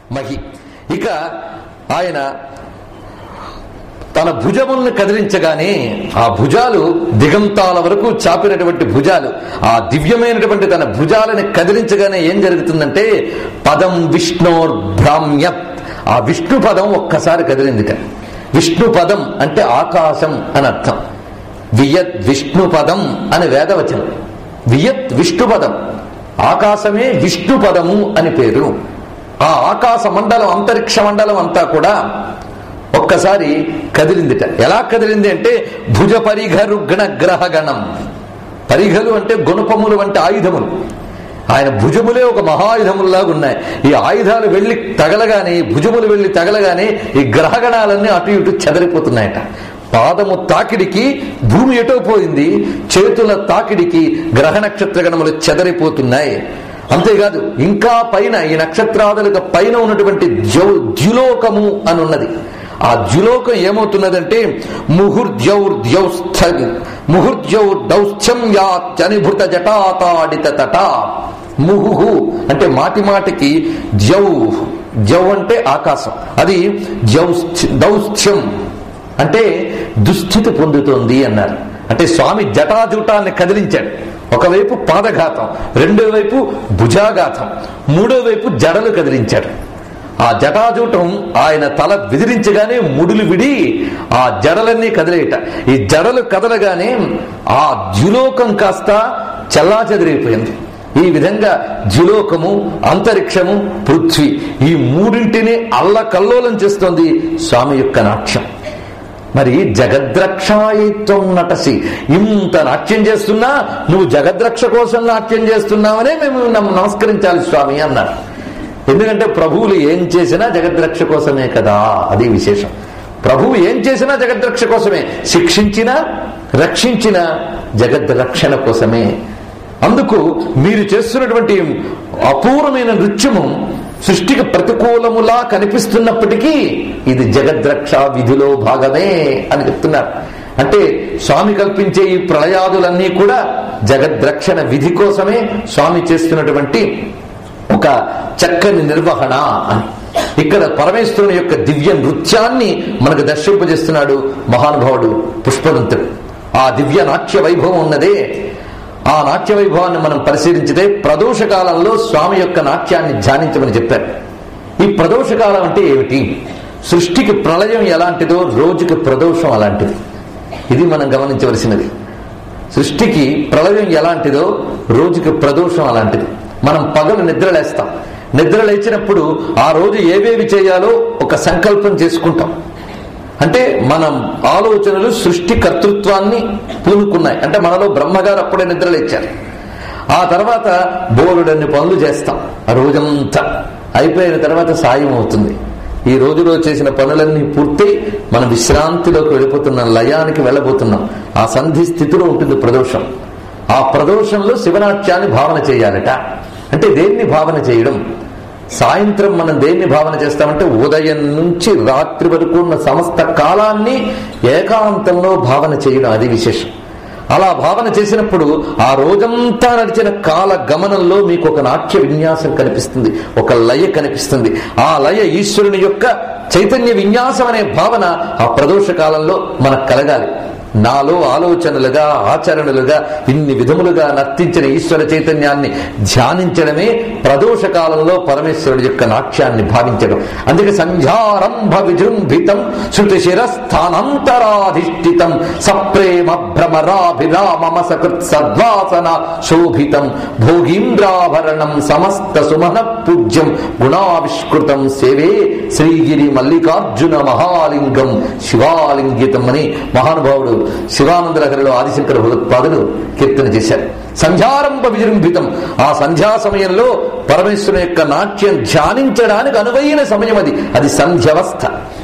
మహి ఇక ఆయన తన భుజములను కదిలించగానే ఆ భుజాలు దిగంతాల వరకు చాపినటువంటి భుజాలు ఆ దివ్యమైనటువంటి తన భుజాలని కదిలించగానే ఏం జరుగుతుందంటే పదం విష్ణోర్భ్రామ్యత్ ఆ విష్ణు పదం ఒక్కసారి కదిలిందిట విష్ణు పదం అంటే ఆకాశం అని అర్థం వియత్ విష్ణు పదం అని వేదవచనం వియత్ విష్ణు పదం ఆకాశమే విష్ణు పదము అని పేరు ఆ ఆకాశ మండలం అంతరిక్ష మండలం అంతా కూడా ఒక్కసారి కదిలిందిట ఎలా కదిలింది అంటే భుజ పరిఘ రుగ్ణ గ్రహగణం పరిఘలు అంటే గుణపములు వంటి ఆయుధములు ఆయన భుజములే ఒక మహాయుధముల్లాగా ఉన్నాయి ఈ ఆయుధాలు వెళ్లి తగలగానే భుజములు వెళ్లి తగలగానే ఈ గ్రహగణాలన్నీ అటు ఇటు చెదరిపోతున్నాయట పాదము తాకిడికి భూమి ఎటో పోయింది చేతుల తాకిడికి గ్రహ నక్షత్ర గణములు చెదరిపోతున్నాయి అంతేకాదు ఇంకా పైన ఈ నక్షత్రాదులకు పైన ఉన్నటువంటి ద్యౌ ద్యులోకము అని ఉన్నది ఆ ద్యులోకం ఏమవుతున్నదంటే ముహుర్ద్యౌర్ద్యౌస్థ ముహుర్ద్యౌర్దౌస్థ్యం యాత్యనిభృత జటాతాడిత తట ముహుహు అంటే మాటి మాటికి ద్యౌ ద్యౌ అంటే ఆకాశం అది ద్యౌస్థ్ దౌస్థ్యం అంటే దుస్థితి పొందుతోంది అన్నారు అంటే స్వామి జటాజూటాన్ని కదిలించాడు ఒకవైపు పాదఘాతం రెండో వైపు భుజాఘాతం మూడో వైపు జడలు కదిలించాడు ఆ జటాజూటం ఆయన తల విదిరించగానే ముడులు విడి ఆ జడలన్నీ కదిలేయట ఈ జడలు కదలగానే ఆ ద్యులోకం కాస్త చల్లా చెదిరైపోయింది ఈ విధంగా ద్యులోకము అంతరిక్షము పృథ్వీ ఈ మూడింటిని అల్లకల్లోలం చేస్తోంది స్వామి యొక్క నాట్యం మరి జగద్రక్షాయిత్వం నటసి ఇంత నాట్యం చేస్తున్నా నువ్వు జగద్రక్ష కోసం నాట్యం చేస్తున్నావనే మేము నమ్మ- నమస్కరించాలి స్వామి అన్నారు ఎందుకంటే ప్రభువులు ఏం చేసినా జగద్రక్ష కోసమే కదా అది విశేషం ప్రభువు ఏం చేసినా జగద్రక్ష కోసమే శిక్షించినా రక్షించిన జగద్రక్షణ కోసమే అందుకు మీరు చేస్తున్నటువంటి అపూర్వమైన నృత్యము సృష్టికి ప్రతికూలములా కనిపిస్తున్నప్పటికీ ఇది జగద్రక్ష విధిలో భాగమే అని చెప్తున్నారు అంటే స్వామి కల్పించే ఈ ప్రళయాదులన్నీ కూడా జగద్రక్షణ విధి కోసమే స్వామి చేస్తున్నటువంటి ఒక చక్కని నిర్వహణ అని ఇక్కడ పరమేశ్వరుని యొక్క దివ్య నృత్యాన్ని మనకు దర్శింపజేస్తున్నాడు మహానుభావుడు పుష్పదంతుడు ఆ దివ్య నాట్య వైభవం ఉన్నదే ఆ నాట్య వైభవాన్ని మనం పరిశీలించితే ప్రదోష కాలంలో స్వామి యొక్క నాట్యాన్ని ధ్యానించమని చెప్పారు ఈ ప్రదోష కాలం అంటే ఏమిటి సృష్టికి ప్రళయం ఎలాంటిదో రోజుకి ప్రదోషం అలాంటిది ఇది మనం గమనించవలసినది సృష్టికి ప్రళయం ఎలాంటిదో రోజుకి ప్రదోషం అలాంటిది మనం పగలు నిద్రలేస్తాం నిద్ర లేచినప్పుడు ఆ రోజు ఏవేవి చేయాలో ఒక సంకల్పం చేసుకుంటాం అంటే మనం ఆలోచనలు సృష్టి కర్తృత్వాన్ని పూనుకున్నాయి అంటే మనలో బ్రహ్మగారు అప్పుడే నిద్రలేచారు ఆ తర్వాత బోరుడన్ని పనులు చేస్తాం ఆ రోజంతా అయిపోయిన తర్వాత సాయం అవుతుంది ఈ రోజులో చేసిన పనులన్నీ పూర్తి మనం విశ్రాంతిలోకి వెళ్ళిపోతున్నాం లయానికి వెళ్ళబోతున్నాం ఆ సంధి స్థితిలో ఉంటుంది ప్రదోషం ఆ ప్రదోషంలో శివనాట్యాన్ని భావన చేయాలట అంటే దేన్ని భావన చేయడం సాయంత్రం మనం దేన్ని భావన చేస్తామంటే ఉదయం నుంచి రాత్రి వరకు ఉన్న సమస్త కాలాన్ని ఏకాంతంలో భావన చేయడం అది విశేషం అలా భావన చేసినప్పుడు ఆ రోజంతా నడిచిన కాల గమనంలో మీకు ఒక నాట్య విన్యాసం కనిపిస్తుంది ఒక లయ కనిపిస్తుంది ఆ లయ ఈశ్వరుని యొక్క చైతన్య విన్యాసం అనే భావన ఆ ప్రదోష కాలంలో మనకు కలగాలి నాలో ఆలోచనలుగా ఆచరణలుగా ఇన్ని విధములుగా నర్తించిన ఈశ్వర చైతన్యాన్ని ధ్యానించడమే ప్రదోష కాలంలో పరమేశ్వరుడి యొక్క నాట్యాన్ని భావించడం అందుకే సంధ్యారంభ విజృంభితం శృతి శిరస్థానంతరాధిష్ఠితం సప్రేమ భ్రమరాభిరామమ సకృత్ సద్వాసన శోభితం భోగీంద్రాభరణం సమస్త సుమన పూజ్యం గుణావిష్కృతం సేవే శ్రీగిరి మల్లికార్జున మహాలింగం శివాలింగితం అని మహానుభావుడు శివానందలహరిలో ఆదిశంకర భగవత్పాదులు కీర్తన చేశారు సంధ్యారంభ విజృంభితం ఆ సంధ్యా సమయంలో పరమేశ్వరుని యొక్క నాట్యం ధ్యానించడానికి అనువైన సమయం అది అది సంధ్యవస్థ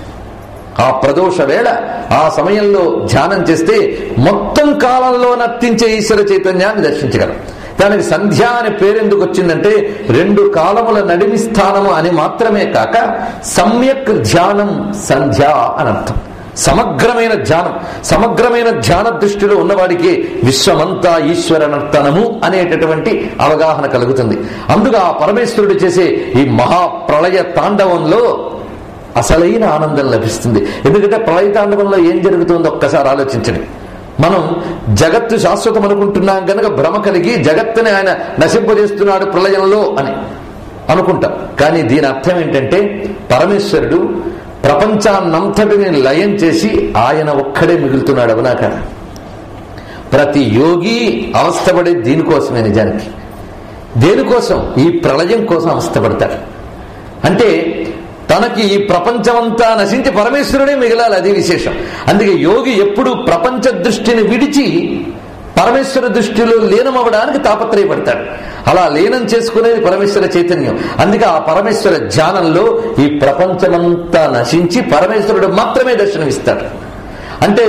ఆ ప్రదోష వేళ ఆ సమయంలో ధ్యానం చేస్తే మొత్తం కాలంలో నర్తించే ఈశ్వర చైతన్యాన్ని దర్శించగలం దానికి సంధ్య అనే పేరెందుకు వచ్చిందంటే రెండు కాలముల నడిమి స్థానము అని మాత్రమే కాక సమ్యక్ ధ్యానం సంధ్య అని అర్థం సమగ్రమైన ధ్యానం సమగ్రమైన ధ్యాన దృష్టిలో ఉన్నవాడికి విశ్వమంతా ఈశ్వర నర్తనము అనేటటువంటి అవగాహన కలుగుతుంది అందుకు ఆ పరమేశ్వరుడు చేసే ఈ మహాప్రళయ తాండవంలో అసలైన ఆనందం లభిస్తుంది ఎందుకంటే ప్రళయ తాండవంలో ఏం జరుగుతుందో ఒక్కసారి ఆలోచించండి మనం జగత్తు శాశ్వతం అనుకుంటున్నాం కనుక భ్రమ కలిగి జగత్తుని ఆయన నశింపజేస్తున్నాడు ప్రళయంలో అని అనుకుంటాం కానీ దీని అర్థం ఏంటంటే పరమేశ్వరుడు ప్రపంచాన్నంతటిని లయం చేసి ఆయన ఒక్కడే మిగులుతున్నాడు అవునా కదా ప్రతి యోగి అవస్థపడే దీనికోసమే నిజానికి దేనికోసం ఈ ప్రళయం కోసం అవస్థపడతాడు అంటే తనకి ఈ ప్రపంచమంతా నశించి పరమేశ్వరుడే మిగలాలి అది విశేషం అందుకే యోగి ఎప్పుడు ప్రపంచ దృష్టిని విడిచి పరమేశ్వర దృష్టిలో లీనమవడానికి తాపత్రయపడతాడు అలా లీనం చేసుకునేది పరమేశ్వర చైతన్యం అందుకే ఆ పరమేశ్వర ధ్యానంలో ఈ ప్రపంచమంతా నశించి పరమేశ్వరుడు మాత్రమే దర్శనమిస్తాడు అంటే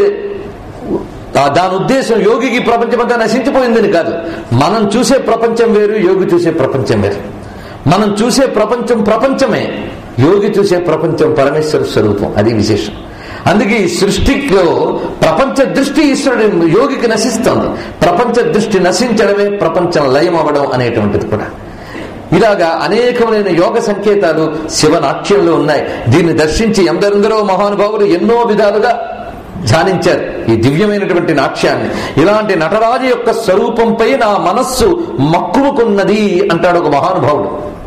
ఆ దాని ఉద్దేశం యోగికి ప్రపంచమంతా నశించిపోయిందని కాదు మనం చూసే ప్రపంచం వేరు యోగి చూసే ప్రపంచం వేరు మనం చూసే ప్రపంచం ప్రపంచమే యోగి చూసే ప్రపంచం పరమేశ్వర స్వరూపం అది విశేషం అందుకే ఈ సృష్టిలో ప్రపంచ దృష్టి ఈశ్వరుడు యోగికి నశిస్తుంది ప్రపంచ దృష్టి నశించడమే ప్రపంచం లయం అవ్వడం అనేటువంటిది కూడా ఇలాగా అనేకమైన యోగ సంకేతాలు శివనాట్యంలో ఉన్నాయి దీన్ని దర్శించి ఎందరెందరో మహానుభావులు ఎన్నో విధాలుగా ధ్యానించారు ఈ దివ్యమైనటువంటి నాట్యాన్ని ఇలాంటి నటరాజు యొక్క స్వరూపంపై నా మనస్సు మక్కువకున్నది అంటాడు ఒక మహానుభావుడు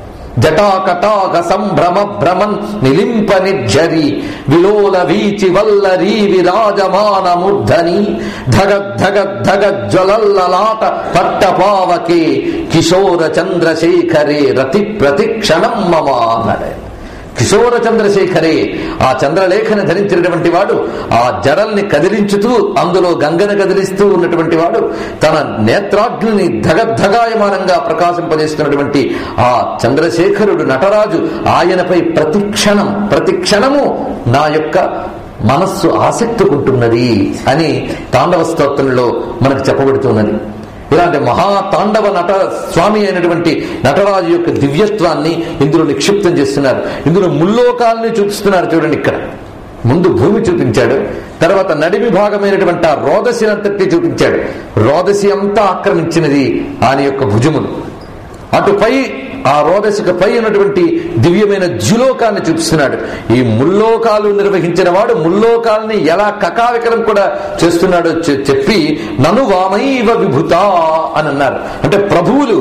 జటాకటాక సంభ్రమ భ్రమన్ నిలింప నిర్జరి విలోల వీచి వల్లరీ విరాజమాన మూర్ధని ధగ ధగ ధగ జ్వలల్లలాట పట్టపావకే కిశోర చంద్రశేఖరే రతి ప్రతిక్షణం మమ అన్నాడు ఆయన. కిశోర చంద్రశేఖరే ఆ చంద్రలేఖని ధరించినటువంటి వాడు ఆ జడల్ని కదిలించుతూ అందులో గంగను కదిలిస్తూ ఉన్నటువంటి వాడు తన నేత్రాగ్ని ధగద్ధగాయమానంగా ప్రకాశింపజేస్తున్నటువంటి ఆ చంద్రశేఖరుడు నటరాజు ఆయనపై ప్రతి క్షణం ప్రతి క్షణము నా యొక్క మనస్సు ఆసక్తుకుంటున్నది అని తాండవ స్తోత్రంలో మనకు చెప్పబడుతున్నది ఇలాంటి మహాతాండవ నట స్వామి అయినటువంటి నటరాజు యొక్క దివ్యత్వాన్ని ఇందులో నిక్షిప్తం చేస్తున్నారు ఇందులో ముల్లోకాలని చూపిస్తున్నారు చూడండి ఇక్కడ ముందు భూమి చూపించాడు తర్వాత నడిమి భాగమైనటువంటి ఆ రోదసి అంతటి చూపించాడు రోదసి అంతా ఆక్రమించినది ఆయన యొక్క భుజములు అటుపై ఆ రోదశిక పై ఉన్నటువంటి దివ్యమైన ద్యులోకాన్ని చూపిస్తున్నాడు ఈ ముల్లోకాలు నిర్వహించిన వాడు ముల్లోకాలని ఎలా కకావికలం కూడా చేస్తున్నాడో చె- చెప్పి నను వామైవ విభుత అని అన్నారు అంటే ప్రభువులు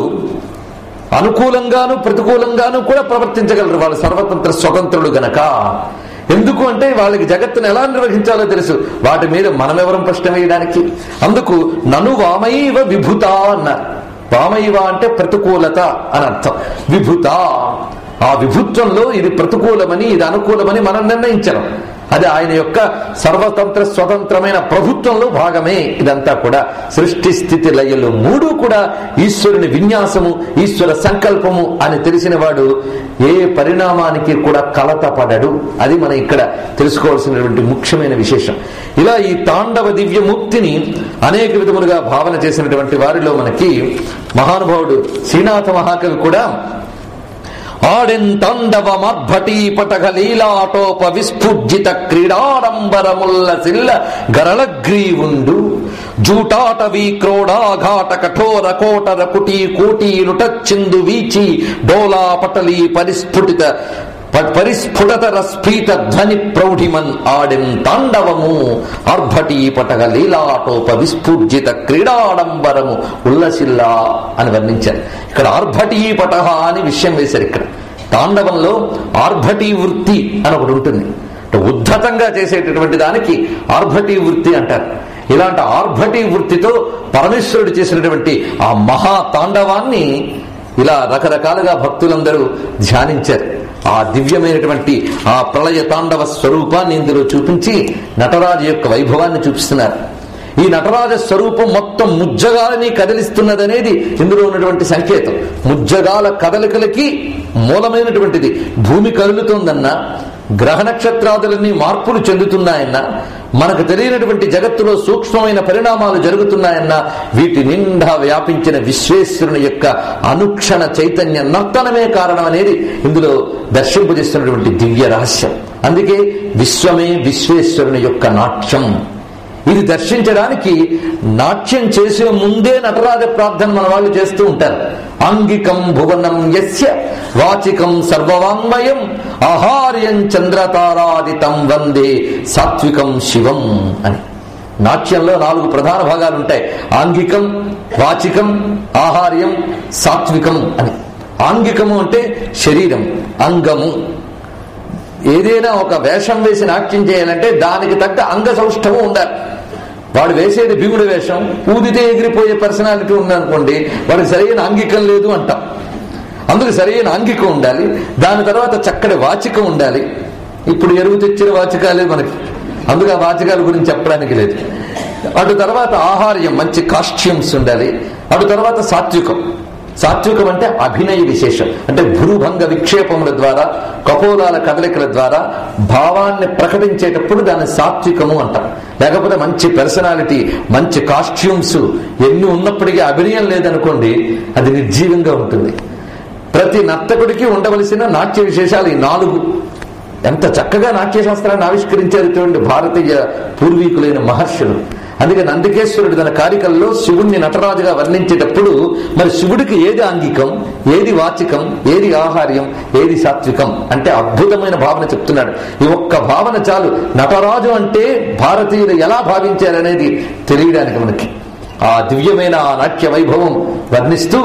అనుకూలంగాను ప్రతికూలంగాను కూడా ప్రవర్తించగలరు వాళ్ళు సర్వతంత్ర స్వతంత్రులు గనక ఎందుకు అంటే వాళ్ళకి జగత్తును ఎలా నిర్వహించాలో తెలుసు వాటి మీద మనమెవరం ప్రశ్న వేయడానికి అందుకు నను వామైవ విభుత అన్నారు వామైవ అంటే ప్రతికూలత అని అర్థం విభుత ఆ విభుత్వంలో ఇది ప్రతికూలమని ఇది అనుకూలమని మనం నిర్ణయించడం అది ఆయన యొక్క సర్వతంత్ర స్వతంత్రమైన ప్రభుత్వంలో భాగమే ఇదంతా కూడా సృష్టి స్థితి లయలు మూడు కూడా ఈశ్వరుని విన్యాసము ఈశ్వర సంకల్పము అని తెలిసిన వాడు ఏ పరిణామానికి కూడా కలత పడడు అది మనం ఇక్కడ తెలుసుకోవాల్సినటువంటి ముఖ్యమైన విశేషం ఇలా ఈ తాండవ దివ్యముక్తిని అనేక విధములుగా భావన చేసినటువంటి వారిలో మనకి మహానుభావుడు శ్రీనాథ మహాకవి కూడా ఆడెంతండవ మర్భటీ పటక లీలాటోప విస్ఫుజిత క్రీడాడంబరముల్ల సిల్ల గరళగ్రీవుండు జూటాటవి క్రోడాఘాట కఠోర కోటర కుటీ కోటీలుటచ్చిందు వీచి డోలా పటలి పరిస్ఫుటిత ప- పరిస్ఫుటత రస్ఫీత ధ్వని ప్రౌఢిమన్ ఆడెం తాండవము ఆర్భటీ పటగ లీలాటోప విస్ఫూర్జిత క్రీడాడంబరము ఉల్లసిల్లా అని వర్ణించారు ఇక్కడ ఆర్భటీ పటహ అని విషయం వేశారు ఇక్కడ తాండవంలో ఆర్భటీ వృత్తి అని ఒకటి ఉంటుంది అంటే ఉద్ధతంగా చేసేటటువంటి దానికి ఆర్భటీ వృత్తి అంటారు ఇలాంటి ఆర్భటీ వృత్తితో పరమేశ్వరుడు చేసినటువంటి ఆ మహా తాండవాన్ని ఇలా రకరకాలుగా భక్తులందరూ ధ్యానించారు ఆ దివ్యమైనటువంటి ఆ ప్రళయ తాండవ స్వరూపాన్ని ఇందులో చూపించి నటరాజు యొక్క వైభవాన్ని చూపిస్తున్నారు ఈ నటరాజ స్వరూపం మొత్తం ముజ్జగాలని కదిలిస్తున్నదనేది ఇందులో ఉన్నటువంటి సంకేతం ముజ్జగాల కదలికలకి మూలమైనటువంటిది భూమి కదులుతోందన్నా గ్రహ నక్షత్రాదులన్నీ మార్పులు చెందుతున్నాయన్నా మనకు తెలియనటువంటి జగత్తులో సూక్ష్మమైన పరిణామాలు జరుగుతున్నాయన్నా వీటి నిండా వ్యాపించిన విశ్వేశ్వరుని యొక్క అనుక్షణ చైతన్య నర్తనమే కారణం అనేది ఇందులో దర్శింపజేస్తున్నటువంటి దివ్య రహస్యం అందుకే విశ్వమే విశ్వేశ్వరుని యొక్క నాట్యం ఇది దర్శించడానికి నాట్యం చేసే ముందే నటరాజ ప్రార్థన మన వాళ్ళు చేస్తూ ఉంటారు ఆంగికం భువనం యస్య వాచికం సర్వవాంగ్మయం ఆహార్యం చంద్రతారాదితం వందే సాత్వికం శివం అని నాట్యంలో నాలుగు ప్రధాన భాగాలు ఉంటాయి ఆంగికం వాచికం ఆహార్యం సాత్వికం అని ఆంగికము అంటే శరీరం అంగము ఏదైనా ఒక వేషం వేసి నాట్యం చేయాలంటే దానికి తగ్గ అంగ సౌష్ఠము ఉండాలి వాడు వేసేది భీముడి వేషం ఊదితే ఎగిరిపోయే పర్సనాలిటీ ఉందనుకోండి వాడికి సరైన అంగికం లేదు అంటాం అందుకు సరైన అంగికం ఉండాలి దాని తర్వాత చక్కటి వాచికం ఉండాలి ఇప్పుడు ఎరువు తెచ్చిన వాచికాలే మనకి అందుకు ఆ వాచికాల గురించి చెప్పడానికి లేదు అటు తర్వాత ఆహార్యం మంచి కాస్ట్యూమ్స్ ఉండాలి అటు తర్వాత సాత్వికం సాత్వికం అంటే అభినయ విశేషం అంటే భురుభంగ విక్షేపముల ద్వారా కపోలాల కదలికల ద్వారా భావాన్ని ప్రకటించేటప్పుడు దాన్ని సాత్వికము అంటాం లేకపోతే మంచి పర్సనాలిటీ మంచి కాస్ట్యూమ్స్ ఎన్ని ఉన్నప్పటికీ అభినయం లేదనుకోండి అది నిర్జీవంగా ఉంటుంది ప్రతి నర్తకుడికి ఉండవలసిన నాట్య విశేషాలు ఈ నాలుగు ఎంత చక్కగా నాట్యశాస్త్రాన్ని ఆవిష్కరించారు చూడండి భారతీయ పూర్వీకులైన మహర్షులు అందుకే నందికేశ్వరుడు తన కారికల్లో శివుణ్ణి నటరాజుగా వర్ణించేటప్పుడు మరి శివుడికి ఏది ఆంగికం ఏది వాచికం ఏది ఆహార్యం ఏది సాత్వికం అంటే అద్భుతమైన భావన చెప్తున్నాడు ఈ ఒక్క భావన చాలు నటరాజు అంటే భారతీయులు ఎలా భావించారనేది తెలియడానికి మనకి ఆ దివ్యమైన ఆ నాట్య వైభవం వర్ణిస్తూ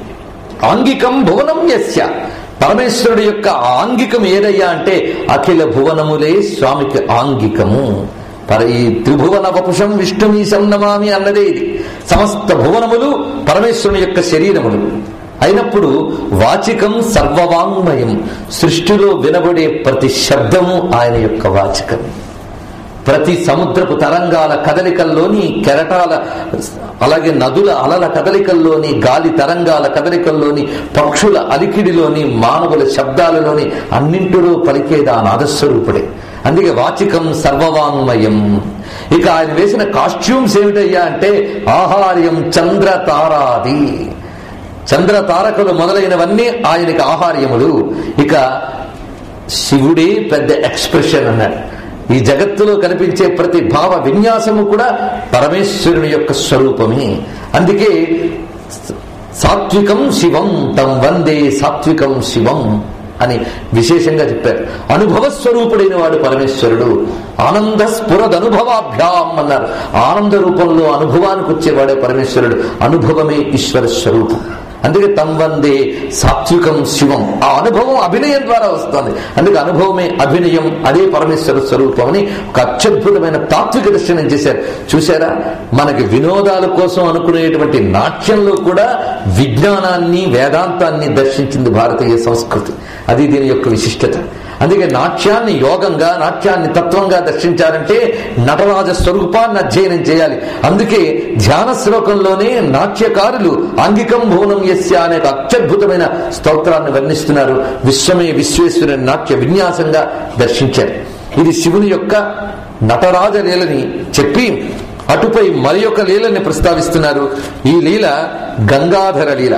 ఆంగికం భువనం యస్య పరమేశ్వరుడు యొక్క ఆంగికం ఏదయ్యా అంటే అఖిల భువనములే స్వామికి ఆంగికము పర ఈ త్రిభువన వపుషం విష్ణుమీశం నమామి అన్నదే ఇది సమస్త భువనములు పరమేశ్వరుని యొక్క శరీరములు అయినప్పుడు వాచికం సర్వవాంగ్మయం సృష్టిలో వినబడే ప్రతి శబ్దము ఆయన యొక్క వాచికం ప్రతి సముద్రపు తరంగాల కదలికల్లోని కెరటాల అలాగే నదుల అలల కదలికల్లోని గాలి తరంగాల కదలికల్లోని పక్షుల అలికిడిలోని మానవుల శబ్దాలలోని అన్నింటిలో పలికేది ఆ నాదస్వరూపుడే అందుకే వాచికం సర్వవాంగ్మయం ఇక ఆయన వేసిన కాస్ట్యూమ్స్ ఏమిటయ్యా అంటే ఆహార్యం చంద్ర తారాది చంద్ర తారకులు మొదలైనవన్నీ ఆయనకి ఆహార్యములు ఇక శివుడే పెద్ద ఎక్స్ప్రెషన్ అన్నాడు ఈ జగత్తులో కనిపించే ప్రతి భావ విన్యాసము కూడా పరమేశ్వరుని యొక్క స్వరూపమే అందుకే సాత్వికం శివం తం వందే సాత్వికం శివం అని విశేషంగా చెప్పారు అనుభవ స్వరూపుడైన వాడు పరమేశ్వరుడు ఆనంద స్ఫురదనుభవాభ్యాం అన్నారు ఆనంద రూపంలో అనుభవానికి వచ్చేవాడే పరమేశ్వరుడు అనుభవమే ఈశ్వర స్వరూపం అందుకే తం వందే సాత్వికం శివం ఆ అనుభవం అభినయం ద్వారా వస్తుంది అందుకే అనుభవమే అభినయం అదే పరమేశ్వర స్వరూపం అని ఒక అత్యద్భుతమైన తాత్విక దర్శనం చేశారు చూసారా మనకి వినోదాల కోసం అనుకునేటువంటి నాట్యంలో కూడా విజ్ఞానాన్ని వేదాంతాన్ని దర్శించింది భారతీయ సంస్కృతి అది దీని యొక్క విశిష్టత అందుకే నాట్యాన్ని యోగంగా నాట్యాన్ని తత్వంగా దర్శించాలంటే నటరాజ స్వరూపాన్ని అధ్యయనం చేయాలి అందుకే ధ్యాన శ్లోకంలోనే నాట్యకారులు ఆంగికం భువనం యస్య అనే ఒక అత్యద్భుతమైన స్తోత్రాన్ని వర్ణిస్తున్నారు విశ్వమే విశ్వేశ్వరుని నాట్య విన్యాసంగా దర్శించారు ఇది శివుని యొక్క నటరాజ లీలని చెప్పి అటుపై మరి ఒక లీలని ప్రస్తావిస్తున్నారు ఈ లీల గంగాధర లీల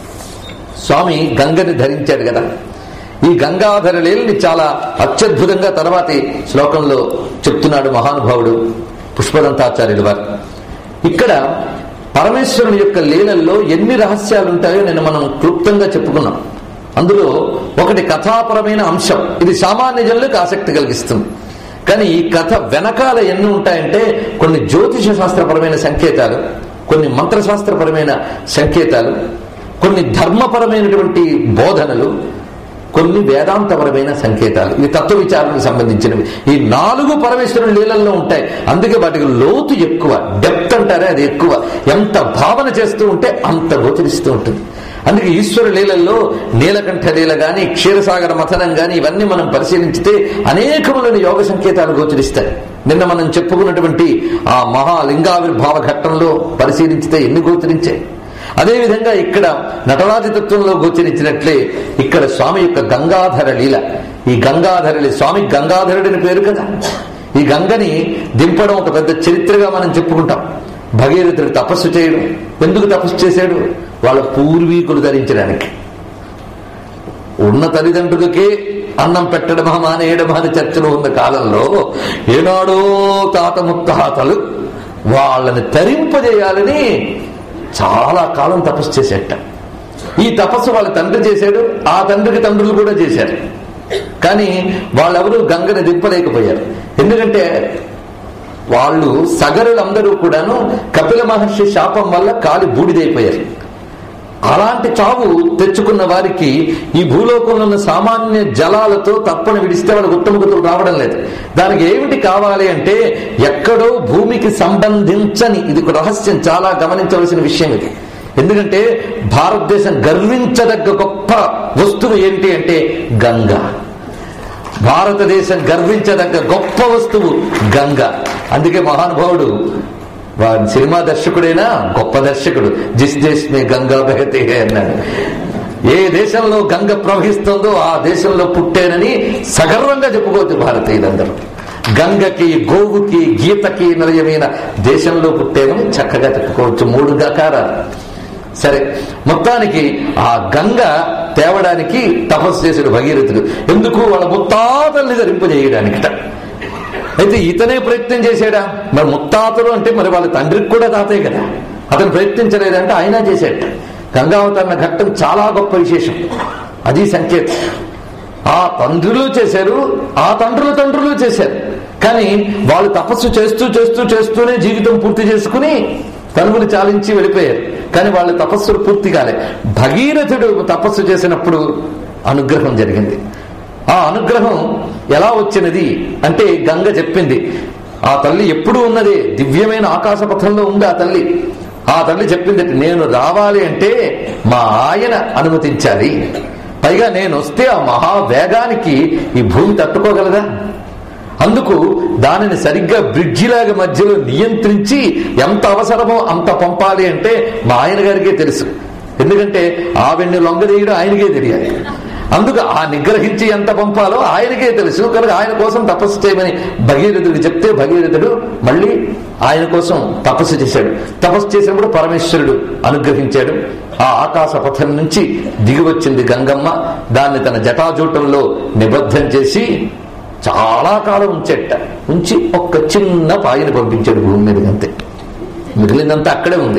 స్వామి గంగని ధరించాడు కదా ఈ గంగాధర లీలని చాలా అత్యద్భుతంగా తర్వాతి శ్లోకంలో చెప్తున్నాడు మహానుభావుడు పుష్పదంతాచార్యులు వారు ఇక్కడ పరమేశ్వరుని యొక్క లీలల్లో ఎన్ని రహస్యాలు ఉంటాయో నేను మనం క్లుప్తంగా చెప్పుకున్నాం అందులో ఒకటి కథాపరమైన అంశం ఇది సామాన్య జనులకు ఆసక్తి కలిగిస్తుంది కానీ ఈ కథ వెనకాల ఎన్ని ఉంటాయంటే కొన్ని జ్యోతిష శాస్త్రపరమైన సంకేతాలు కొన్ని మంత్రశాస్త్రపరమైన సంకేతాలు కొన్ని ధర్మపరమైనటువంటి బోధనలు కొన్ని వేదాంతపరమైన సంకేతాలు ఇవి తత్వ విచారణకు సంబంధించినవి ఈ నాలుగు పరమేశ్వరుని లీలల్లో ఉంటాయి అందుకే వాటికి లోతు ఎక్కువ డెప్త్ అంటారే అది ఎక్కువ ఎంత భావన చేస్తూ ఉంటే అంత గోచరిస్తూ ఉంటుంది అందుకే ఈశ్వర లీలల్లో నీలకంఠ లీల గాని క్షీరసాగర మథనం గాని ఇవన్నీ మనం పరిశీలించితే అనేకములను యోగ సంకేతాలు గోచరిస్తాయి నిన్న మనం చెప్పుకున్నటువంటి ఆ మహాలింగావిర్భావ ఘట్టంలో పరిశీలించితే ఎన్ని గోచరించాయి అదేవిధంగా ఇక్కడ నటరాజ తత్వంలో గోచరించినట్లే ఇక్కడ స్వామి యొక్క గంగాధర లీల ఈ గంగాధర లీల స్వామి గంగాధరుడిని పేరు కదా ఈ గంగని దింపడం ఒక పెద్ద చరిత్రగా మనం చెప్పుకుంటాం భగీరథుడు తపస్సు చేయడం ఎందుకు తపస్సు చేశాడు వాళ్ళ పూర్వీకులు ధరించడానికి ఉన్న తల్లిదండ్రులకే అన్నం పెట్టడమా మానేయడమా అని చర్చలో ఉన్న కాలంలో ఏనాడో తాత ముత్తాతలు వాళ్ళని తరింపజేయాలని చాలా కాలం తపస్సు చేసేట ఈ తపస్సు వాళ్ళ తండ్రి చేశాడు ఆ తండ్రికి తండ్రులు కూడా చేశారు కానీ వాళ్ళెవరూ గంగని దింపలేకపోయారు ఎందుకంటే వాళ్ళు సగరులందరూ కూడాను కపిల మహర్షి శాపం వల్ల కాలి బూడిదైపోయారు అలాంటి చావు తెచ్చుకున్న వారికి ఈ భూలోకంలో ఉన్న సామాన్య జలాలతో తప్పన విడిస్తే వాళ్ళకి ఉత్తమగతులు రావడం లేదు దానికి ఏమిటి కావాలి అంటే ఎక్కడో భూమికి సంబంధించని ఇది ఒక రహస్యం చాలా గమనించవలసిన విషయం ఇది ఎందుకంటే భారతదేశం గర్వించదగ్గ గొప్ప వస్తువు ఏంటి అంటే గంగా భారతదేశం గర్వించదగ్గ గొప్ప వస్తువు గంగ అందుకే మహానుభావుడు వారి సినిమా దర్శకుడైనా గొప్ప దర్శకుడు జిస్ దేశ్ మే గంగా బహతే హై అన్నాడు ఏ దేశంలో గంగ ప్రవహిస్తుందో ఆ దేశంలో పుట్టేనని సగర్వంగా చెప్పుకోవచ్చు భారతీయులందరూ గంగకి గోవుకి గీతకి నిలయమైన దేశంలో పుట్టేనని చక్కగా చెప్పుకోవచ్చు మూడు గకారాలు సరే మొత్తానికి ఆ గంగ తేవడానికి తపస్సు చేశాడు భగీరథుడు ఎందుకు వాళ్ళ ముత్తాతల్ని ధరింపజేయడానికట అయితే ఇతనే ప్రయత్నం చేశాడా మరి ముత్తాతలు అంటే మరి వాళ్ళ తండ్రికి కూడా తాతే కదా అతను ప్రయత్నించలేదంటే ఆయన చేశాట గంగావతరణ ఘట్టం చాలా గొప్ప విశేషం అది సంకేతం ఆ తండ్రులు చేశారు ఆ తండ్రుల తండ్రులు చేశారు కానీ వాళ్ళు తపస్సు చేస్తూ చేస్తూ చేస్తూనే జీవితం పూర్తి చేసుకుని తనువులు చాలించి వెళ్ళిపోయారు కానీ వాళ్ళ తపస్సులు పూర్తి కాలే భగీరథుడు తపస్సు చేసినప్పుడు అనుగ్రహం జరిగింది ఆ అనుగ్రహం ఎలా వచ్చినది అంటే గంగ చెప్పింది ఆ తల్లి ఎప్పుడు ఉన్నదే దివ్యమైన ఆకాశ పథంలో ఉంది ఆ తల్లి ఆ తల్లి చెప్పింది నేను రావాలి అంటే మా ఆయన అనుమతించాలి పైగా నేను వస్తే ఆ మహావేగానికి ఈ భూమి తట్టుకోగలదా అందుకు దానిని సరిగ్గా బ్రిడ్జిలాగా మధ్యలో నియంత్రించి ఎంత అవసరమో అంత పంపాలి అంటే మా ఆయన గారికే తెలుసు ఎందుకంటే ఆ వెన్ను లొంగదీయడం ఆయనకే తెలియాలి అందుకు ఆ నిగ్రహించి ఎంత పంపాలో ఆయనకే తెలుసు కనుక ఆయన కోసం తపస్సు చేయమని భగీరథుడు చెప్తే భగీరథుడు మళ్ళీ ఆయన కోసం తపస్సు చేశాడు తపస్సు చేసినప్పుడు పరమేశ్వరుడు అనుగ్రహించాడు ఆ ఆకాశ పథం నుంచి దిగి వచ్చింది గంగమ్మ దాన్ని తన జటాజూటంలో నిబద్ధం చేసి చాలా కాలం ఉంచేట ఉంచి ఒక్క చిన్న పాయని పంపించాడు భూమి మీదకి అంతే మిగిలిందంతా అక్కడే ఉంది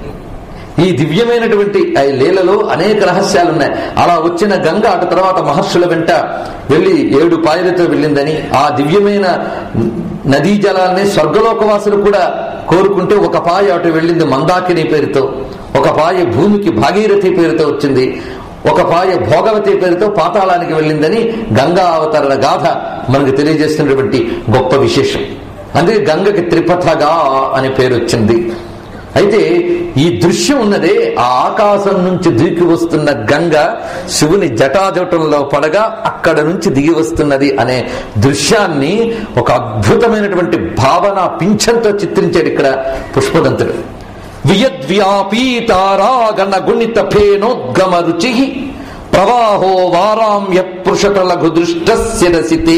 ఈ దివ్యమైనటువంటి ఆ లీలలో అనేక రహస్యాలు ఉన్నాయి అలా వచ్చిన గంగ అటు తర్వాత మహర్షుల వెంట వెళ్ళి ఏడు పాయలతో వెళ్ళిందని ఆ దివ్యమైన నదీ జలాల్ని స్వర్గలోకవాసులు కూడా కోరుకుంటే ఒక పాయ అటు వెళ్ళింది మందాకిని పేరుతో ఒక పాయ భూమికి భాగీరథి పేరుతో వచ్చింది ఒక పాయ భోగవతి పేరుతో పాతాళానికి వెళ్ళిందని గంగా అవతరణ గాథ మనకు తెలియజేస్తున్నటువంటి గొప్ప విశేషం అందుకే గంగకి త్రిపథగా అనే పేరు వచ్చింది అయితే ఈ దృశ్యం ఉన్నదే ఆ ఆకాశం నుంచి దూకి వస్తున్న గంగ శివుని జటాజటంలో పడగా అక్కడ నుంచి దిగి వస్తున్నది అనే దృశ్యాన్ని ఒక అద్భుతమైనటువంటి భావన పింఛంతో చిత్రించాడు ఇక్కడ పుష్పదంతుడు వియద్వ్యాపీతారాగణ గుణిత ఫేనోద్గమ రుచి ప్రవాహో వారామ్య పృషటలఘు దృష్టస్యరసితే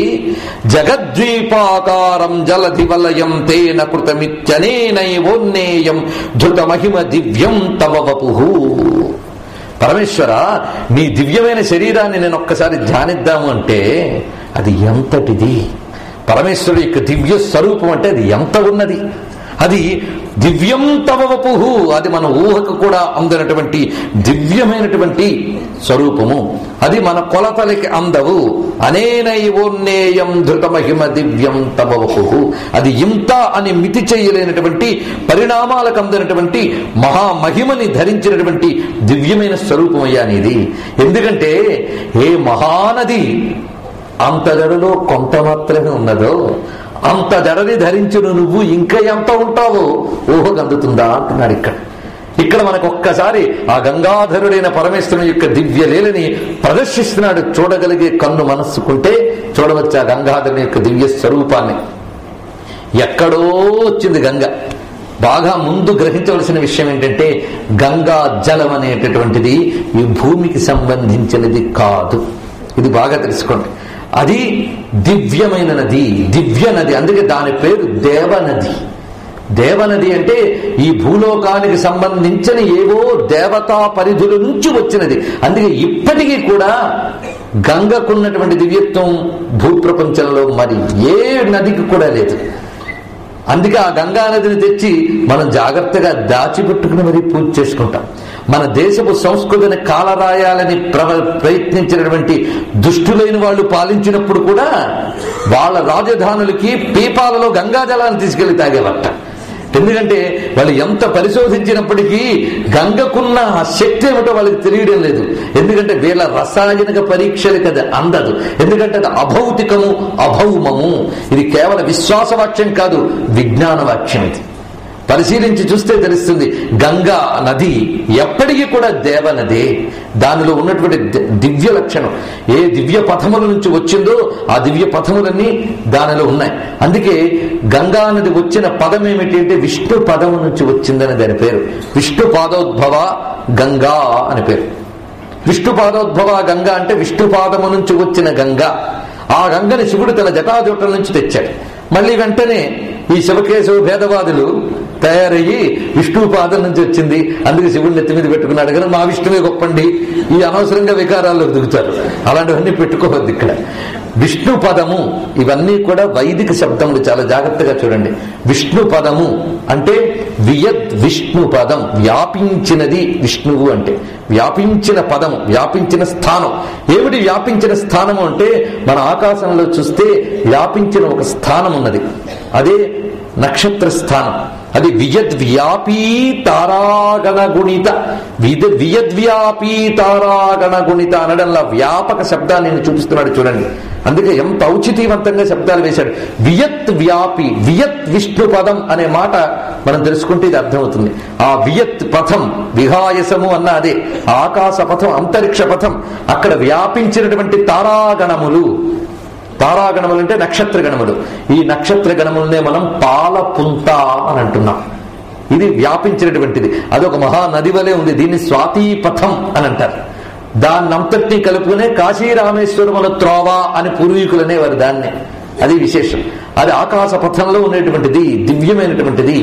జగద్వీపాకారం జలధి వలయం తేన కృతమిత్యనేనైవోన్నేయం ధృత మహిమ దివ్యం తవ వపుః పరమేశ్వర నీ దివ్యమైన శరీరాన్ని నేను ఒక్కసారి ధ్యానిద్దాము అంటే అది ఎంతటిది పరమేశ్వరుడు యొక్క దివ్య స్వరూపం అంటే అది ఎంత ఉన్నది అది దివ్యం తవ వపుహు అది మన ఊహకు కూడా అందనటువంటి దివ్యమైనటువంటి స్వరూపము అది మన కొలతలకి అందవు అనేనైవోన్నేయం ధృత మహిమ దివ్యం తవ వపుహు అది ఇంత అని మితి చేయలేనటువంటి పరిణామాలకు అందనటువంటి మహామహిమని ధరించినటువంటి దివ్యమైన స్వరూపం అయ్యా నీది ఎందుకంటే ఏ మహానది అంత జడలో కొంత మాత్రమే ఉన్నదో అంత జడని ధరించిన నువ్వు ఇంకా ఎంత ఉంటావో ఊహకు అందుతుందా అంటున్నాడు ఇక్కడ ఇక్కడ మనకు ఒక్కసారి ఆ గంగాధరుడైన పరమేశ్వరుని యొక్క దివ్య లీలని ప్రదర్శిస్తున్నాడు చూడగలిగే కన్ను మనస్సుకుంటే చూడవచ్చు ఆ గంగాధరుని యొక్క దివ్య స్వరూపాన్ని ఎక్కడో వచ్చింది గంగ బాగా ముందు గ్రహించవలసిన విషయం ఏంటంటే గంగా జలం అనేటటువంటిది ఈ భూమికి సంబంధించినది కాదు ఇది బాగా తెలుసుకోండి అది దివ్యమైన నది దివ్య నది అందుకే దాని పేరు దేవనది దేవనది అంటే ఈ భూలోకానికి సంబంధించిన ఏవో దేవతా పరిధుల నుంచి వచ్చినది అందుకే ఇప్పటికీ కూడా గంగకున్నటువంటి దివ్యత్వం భూప్రపంచంలో మరి ఏ నదికి కూడా లేదు అందుకే ఆ గంగా నదిని తెచ్చి మనం జాగ్రత్తగా దాచిపెట్టుకుని మరీ పూజ చేసుకుంటాం మన దేశపు సంస్కృతిని కాలరాయాలని ప్ర- ప్రయత్నించినటువంటి దుష్టులైన వాళ్ళు పాలించినప్పుడు కూడా వాళ్ళ రాజధానులకి పీపాలలో గంగా జలాన్ని తీసుకెళ్లి తాగేవట ఎందుకంటే వాళ్ళు ఎంత పరిశోధించినప్పటికీ గంగకున్న ఆ శక్తి ఏమిటో వాళ్ళకి తెలియడం లేదు ఎందుకంటే వీళ్ళ రసాయనిక పరీక్షలకి అది అందదు ఎందుకంటే అది అభౌతికము అభౌమము ఇది కేవల విశ్వాస వాక్యం కాదు విజ్ఞాన వాక్యం ఇది పరిశీలించి చూస్తే తెలుస్తుంది గంగా నది ఎప్పటికీ కూడా దేవనదే దానిలో ఉన్నటువంటి ది- దివ్య లక్షణం ఏ దివ్య పథముల నుంచి వచ్చిందో ఆ దివ్య పథములన్నీ దానిలో ఉన్నాయి అందుకే గంగా నది వచ్చిన పదం ఏమిటి అంటే విష్ణు పదము నుంచి వచ్చిందని దాని పేరు విష్ణు పాదోద్భవ గంగా అని పేరు విష్ణు పాదోద్భవ గంగ అంటే విష్ణు పాదము నుంచి వచ్చిన గంగ ఆ గంగని శివుడు తన జటాజుటల నుంచి తెచ్చాడు మళ్ళీ వెంటనే ఈ శివకేశవ భేదవాదులు తయారయ్యి విష్ణు పాదం నుంచి వచ్చింది అందుకే శివుడిని నెత్తి మీద పెట్టుకున్నాడు కానీ మా విష్ణువే గొప్పండి ఈ అనవసరంగా వికారాల్లోకి దిగుతారు అలాంటివన్నీ పెట్టుకోవద్దు ఇక్కడ విష్ణు పదము ఇవన్నీ కూడా వైదిక శబ్దములు చాలా జాగ్రత్తగా చూడండి విష్ణు పదము అంటే వియద్ విష్ణు పదం వ్యాపించినది విష్ణువు అంటే వ్యాపించిన పదము వ్యాపించిన స్థానం ఏమిటి వ్యాపించిన స్థానము అంటే మన ఆకాశంలో చూస్తే వ్యాపించిన ఒక స్థానం ఉన్నది అదే నక్షత్ర స్థానం అది వియద్వ్యాపీ తారాగణ గుణిత విద వియద్వ్యాపీ తారాగణ గుణిత అనడంలా వ్యాపక శబ్దాన్ని నేను చూపిస్తున్నాడు చూడండి అందుకే ఎంత ఔచితీవంతంగా శబ్దాలు వేశాడు వియత్ వ్యాపి వియత్ విష్ణు పదం అనే మాట మనం తెలుసుకుంటే ఇది అర్థమవుతుంది ఆ వియత్ పథం విహాయసము అన్న అదే ఆకాశ పథం అంతరిక్ష పథం అక్కడ వ్యాపించినటువంటి తారాగణములు తారాగణములు అంటే నక్షత్ర గణములు ఈ నక్షత్ర గణములనే మనం పాలపుంత అని అంటున్నాం ఇది వ్యాపించినటువంటిది అదొక మహానది వలె ఉంది దీన్ని స్వాతీపథం అని అంటారు దాన్నంతటినీ కలుపుకునే కాశీ రామేశ్వరముల త్రోవ అని పూర్వీకులు అనేవారు దాన్ని అది విశేషం అది ఆకాశ పథంలో ఉన్నటువంటిది దివ్యమైనటువంటిది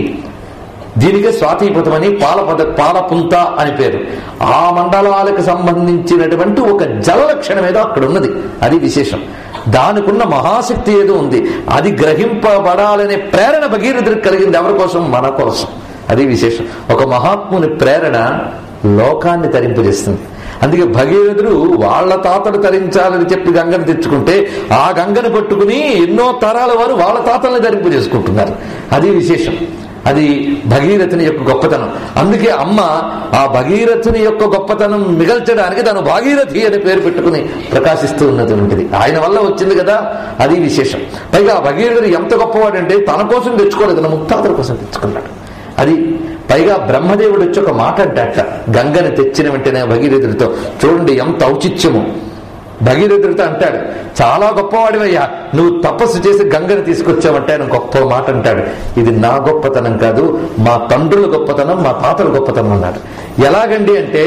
దీనికి స్వాతిపథం అని పాలపద పాలపుంత అని పేరు ఆ మండలాలకు సంబంధించినటువంటి ఒక జల లక్షణం ఏదో అక్కడ ఉన్నది అది విశేషం దానికున్న మహాశక్తి ఏదో ఉంది అది గ్రహింపబడాలనే ప్రేరణ భగీరథుడికి కలిగింది ఎవరి కోసం మన కోసం అది విశేషం ఒక మహాత్ముని ప్రేరణ లోకాన్ని తరింపజేస్తుంది అందుకే భగీరథుడు వాళ్ళ తాతలు తరించాలని చెప్పి గంగను తెచ్చుకుంటే ఆ గంగను పట్టుకుని ఎన్నో తరాల వారు వాళ్ళ తాతల్ని ధరింపజేసుకుంటున్నారు అది విశేషం అది భగీరథుని యొక్క గొప్పతనం అందుకే అమ్మ ఆ భగీరథుని యొక్క గొప్పతనం మిగల్చడానికి తను భాగీరథి అని పేరు పెట్టుకుని ప్రకాశిస్తూ ఉన్నటువంటిది ఆయన వల్ల వచ్చింది కదా అది విశేషం పైగా ఆ భగీరథుడు ఎంత గొప్పవాడంటే తన కోసం తెచ్చుకోలేదు తన ముక్తాతల కోసం తెచ్చుకున్నాడు అది పైగా బ్రహ్మదేవుడు వచ్చి ఒక మాట అంటాట గంగని తెచ్చిన వెంటనే భగీరథుడితో చూడండి ఎంత ఔచిత్యము భగీరథుడితో అంటాడు చాలా గొప్పవాడివయ్యా నువ్వు తపస్సు చేసి గంగని తీసుకొచ్చావంటే ఆయన గొప్ప మాట అంటాడు ఇది నా గొప్పతనం కాదు మా తండ్రుల గొప్పతనం మా తాతల గొప్పతనం అన్నాడు ఎలాగండి అంటే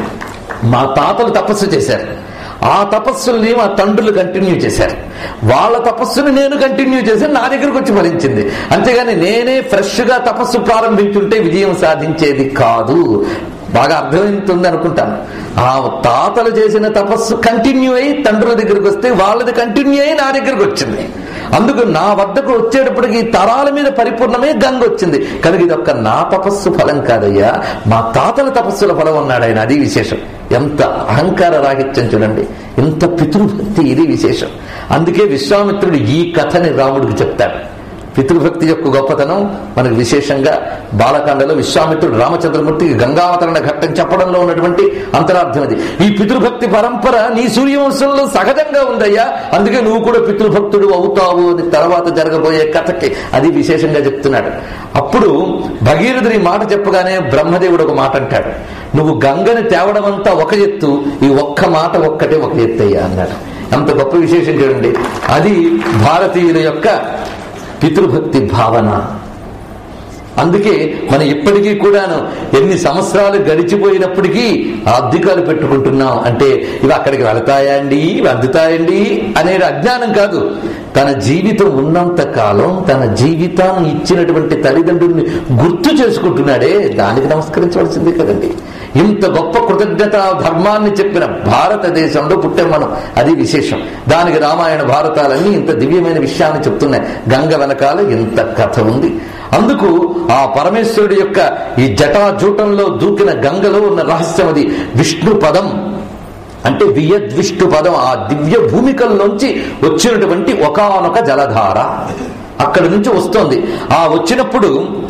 మా తాతలు తపస్సు చేశారు ఆ తపస్సుల్ని మా తండ్రులు కంటిన్యూ చేశారు వాళ్ళ తపస్సుని నేను కంటిన్యూ చేసి నా దగ్గరకు వచ్చి ఫలించింది అంతేగాని నేనే ఫ్రెష్ గా తపస్సు ప్రారంభించుంటే విజయం సాధించేది కాదు బాగా అర్థమవుతుంది అనుకుంటాను ఆ తాతలు చేసిన తపస్సు కంటిన్యూ అయ్యి తండ్రుల దగ్గరికి వస్తే వాళ్ళది కంటిన్యూ అయ్యి నా దగ్గరకు వచ్చింది అందుకు నా వద్దకు వచ్చేటప్పటికి ఈ తరాల మీద పరిపూర్ణమే గంగ వచ్చింది కనుక ఇది ఒక్క నా తపస్సు ఫలం కాదయ్యా మా తాతల తపస్సుల ఫలం అన్నాడు ఆయన అది విశేషం ఎంత అహంకార రాహిత్యం చూడండి ఎంత పితృభక్తి ఇది విశేషం అందుకే విశ్వామిత్రుడు ఈ కథని రాముడికి చెప్తాడు పితృభక్తి యొక్క గొప్పతనం మనకు విశేషంగా బాలకాండలో విశ్వామిత్రుడు రామచంద్రమూర్తికి గంగావతరణ ఘట్టం చెప్పడంలో ఉన్నటువంటి అంతరార్థం అది ఈ పితృభక్తి పరంపర నీ సూర్యవంశంలో సహజంగా ఉందయ్యా అందుకే నువ్వు కూడా పితృభక్తుడు అవుతావు అని తర్వాత జరగబోయే కథకి అది విశేషంగా చెప్తున్నాడు అప్పుడు భగీరథుడి మాట చెప్పగానే బ్రహ్మదేవుడు ఒక మాట అంటాడు నువ్వు గంగని తేవడం అంతా ఒక ఎత్తు ఈ ఒక్క మాట ఒక్కటే ఒక ఎత్తు అయ్యా అన్నాడు అంత గొప్ప విశేషం చూడండి అది భారతీయుల యొక్క పితృభక్తి భావన అందుకే మనం ఇప్పటికీ కూడాను ఎన్ని సంవత్సరాలు గడిచిపోయినప్పటికీ ఆ అద్దెకాలు పెట్టుకుంటున్నాం అంటే ఇవి అక్కడికి వెళతాయా అండి ఇవి అందుతాయండి అనేది అజ్ఞానం కాదు తన జీవితం ఉన్నంత కాలం తన జీవితాన్ని ఇచ్చినటువంటి తల్లిదండ్రుల్ని గుర్తు చేసుకుంటున్నాడే దానికి నమస్కరించవలసిందే కదండి ఇంత గొప్ప కృతజ్ఞత ధర్మాన్ని చెప్పిన భారతదేశంలో పుట్టాం మనం అది విశేషం దానికి రామాయణ భారతాలన్నీ ఇంత దివ్యమైన విషయాన్ని చెప్తున్నాయి గంగ వెనకాల ఇంత కథ ఉంది అందుకు ఆ పరమేశ్వరుడి యొక్క ఈ జటాజూటంలో దూకిన గంగలో ఉన్న రహస్యం అది విష్ణు పదం అంటే వియద్విష్ణు పదం ఆ దివ్య భూమికల్లోంచి వచ్చినటువంటి ఒకానొక జలధార అక్కడి నుంచి వస్తోంది ఆ వచ్చినప్పుడు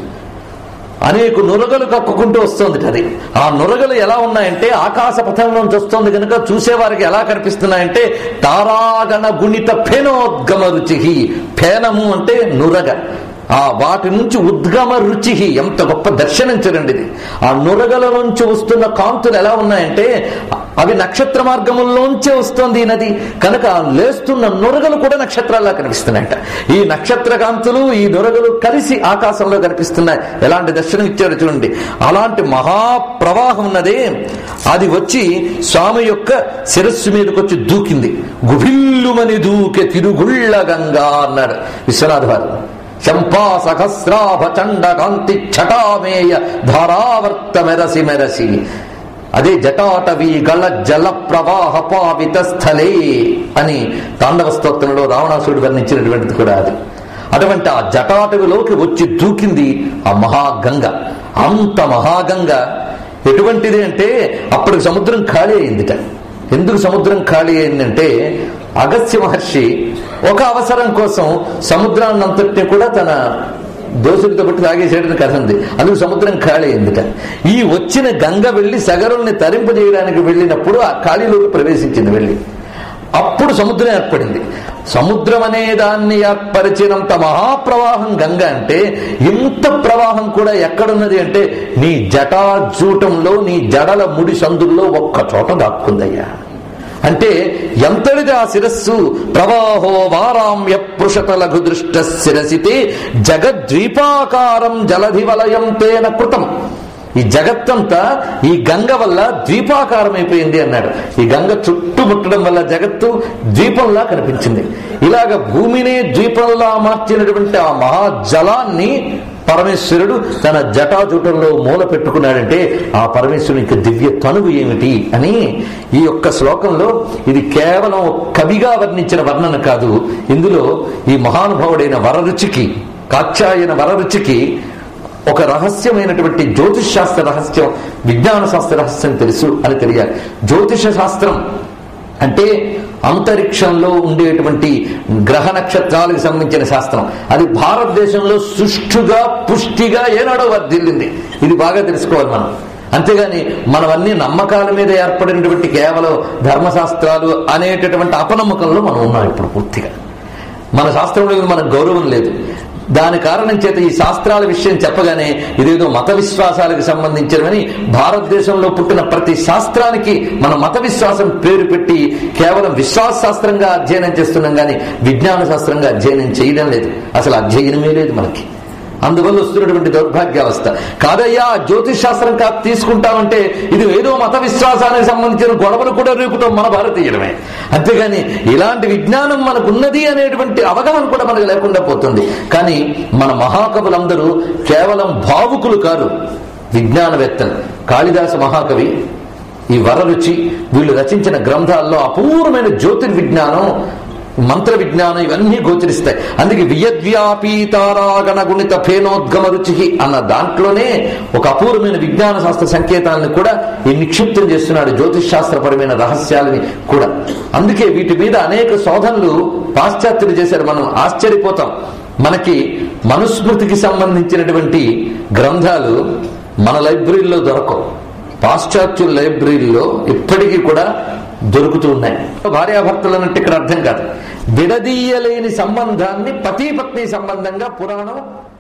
అనేక నురగలు కక్కుకుంటూ వస్తుంది అది ఆ నురగలు ఎలా ఉన్నాయంటే ఆకాశ పథంలోంచి వస్తుంది కనుక చూసేవారికి ఎలా కనిపిస్తున్నాయంటే తారాగణ గుణిత ఫేనోద్గమ రుచి ఫేనము అంటే నురగ ఆ వాటి నుంచి ఉద్గమ రుచి ఎంత గొప్ప దర్శనం చూడండి ఇది ఆ నురగల నుంచి వస్తున్న కాంతులు ఎలా ఉన్నాయంటే అవి నక్షత్ర మార్గముల్లోంచే వస్తుంది ఈ నది కనుక ఆ లేస్తున్న నురగలు కూడా నక్షత్రాల్లా కనిపిస్తున్నాయట ఈ నక్షత్ర కాంతులు ఈ నురగలు కలిసి ఆకాశంలో కనిపిస్తున్నాయి ఎలాంటి దర్శనం ఇచ్చారో చూడండి అలాంటి మహాప్రవాహం ఉన్నదే అది వచ్చి స్వామి యొక్క శిరస్సు మీదకి వచ్చి దూకింది గుభిల్లుమని దూకే తిరుగుళ్ళ గంగా అన్నాడు విశ్వనాథ్ వారు చంపా సహస్రాభ చండ కాంతి ఛటామేయ ధారావర్త మెరసి మెరసి అదే జటాటవి గల జల ప్రవాహ పావిత స్థలే అని తాండవ స్తోత్రంలో రావణాసురుడు వర్ణించినటువంటిది కూడా అది అటువంటి ఆ జటాటవిలోకి వచ్చి దూకింది ఆ మహాగంగ అంత మహాగంగ ఎటువంటిది అంటే అప్పటికి సముద్రం ఖాళీ అయిందిట ఎందుకు సముద్రం ఖాళీ అయిందంటే అగస్త్య మహర్షి ఒక అవసరం కోసం సముద్రాన్నంతటిని కూడా తన దోసులతో బట్టి తాగేసేయడం కథ ఉంది అందుకు సముద్రం ఖాళీ అయిందిట ఈ వచ్చిన గంగ వెళ్లి సగరుల్ని తరింపజేయడానికి వెళ్ళినప్పుడు ఆ ఖాళీలోకి ప్రవేశించింది వెళ్ళి అప్పుడు సముద్రం ఏర్పడింది సముద్రం అనే దాన్ని ఏర్పరిచినంత మహాప్రవాహం గంగ అంటే ఇంత ప్రవాహం కూడా ఎక్కడున్నది అంటే నీ జటాజూటంలో నీ జడల ముడి సందుల్లో ఒక్క చోట దాక్కుందయ్యా అంటే ఎంతటిది ఆ శిరస్సు ప్రవాహో వారామ్య పృషత లఘు దృష్ట శిరసితే జగద్వీపాకారం జలధి వలయం తేన కృతం ఈ జగత్తంతా ఈ గంగ వల్ల ద్వీపాకారం అయిపోయింది అన్నాడు ఈ గంగ చుట్టుముట్టడం వల్ల జగత్తు ద్వీపంలా కనిపించింది ఇలాగ భూమిని ద్వీపంలా మార్చినటువంటి ఆ మహాజలాన్ని పరమేశ్వరుడు తన జటాజుటంలో మూల పెట్టుకున్నాడంటే ఆ పరమేశ్వరునికి దివ్య తనువు ఏమిటి అని ఈ యొక్క శ్లోకంలో ఇది కేవలం కవిగా వర్ణించిన వర్ణన కాదు ఇందులో ఈ మహానుభావుడైన వరరుచికి కాక్షాయన వరరుచికి ఒక రహస్యమైనటువంటి జ్యోతిష్ శాస్త్ర రహస్యం విజ్ఞాన శాస్త్ర రహస్యం తెలుసు అని తెలియాలి జ్యోతిష శాస్త్రం అంటే అంతరిక్షంలో ఉండేటువంటి గ్రహ నక్షత్రాలకు సంబంధించిన శాస్త్రం అది భారతదేశంలో సుష్ఠుగా పుష్టిగా ఏనాడో వర్ధిల్లింది ఇది బాగా తెలుసుకోవాలి మనం అంతేగాని మనవన్నీ నమ్మకాల మీద ఏర్పడినటువంటి కేవలం ధర్మశాస్త్రాలు అనేటటువంటి అపనమ్మకంలో మనం ఉన్నాం ఇప్పుడు పూర్తిగా మన శాస్త్రంలో మీద మనకు గౌరవం లేదు దాని కారణం చేత ఈ శాస్త్రాల విషయం చెప్పగానే ఇదేదో మత విశ్వాసాలకు సంబంధించినవని భారతదేశంలో పుట్టిన ప్రతి శాస్త్రానికి మన మత విశ్వాసం పేరు పెట్టి కేవలం విశ్వాస శాస్త్రంగా అధ్యయనం చేస్తున్నాం కానీ విజ్ఞాన శాస్త్రంగా అధ్యయనం చేయడం లేదు అసలు అధ్యయనమే లేదు మనకి అందువల్ల వస్తున్నటువంటి దౌర్భాగ్యావస్థ కాదయ్యా జ్యోతిష్ శాస్త్రం కాదు తీసుకుంటామంటే ఇది ఏదో మత విశ్వాసానికి సంబంధించిన గొడవలు కూడా రేపుతాం మన భారతీయులమే అంతేగాని ఇలాంటి విజ్ఞానం మనకున్నది అనేటువంటి అవగాహన కూడా మనకు లేకుండా పోతుంది కానీ మన మహాకవులందరూ కేవలం భావుకులు కాదు విజ్ఞానవేత్తలు కాళిదాస మహాకవి ఈ వరరుచి వీళ్ళు రచించిన గ్రంథాల్లో అపూర్వమైన జ్యోతిర్విజ్ఞానం మంత్ర విజ్ఞానం ఇవన్నీ గోచరిస్తాయి అందుకే వియద్వ్యాపీతారాగణ గుణిత ఫేనోద్గమ రుచి అన్న దాంట్లోనే ఒక అపూర్వమైన విజ్ఞాన శాస్త్ర సంకేతాలను కూడా ఈ నిక్షిప్తం చేస్తున్నాడు జ్యోతిష్ శాస్త్రపరమైన రహస్యాలని కూడా అందుకే వీటి మీద అనేక శోధనలు పాశ్చాత్యులు చేశారు మనం ఆశ్చర్యపోతాం మనకి మనుస్మృతికి సంబంధించినటువంటి గ్రంథాలు మన లైబ్రరీలో దొరకవు పాశ్చాత్యుల లైబ్రరీలో ఇప్పటికీ కూడా దొరుకుతూ ఉన్నాయి భార్యాభర్తలు అన్నట్టు ఇక్కడ అర్థం కాదు విడదీయలేని సంబంధాన్ని పతి పత్ని సంబంధంగా పురాణం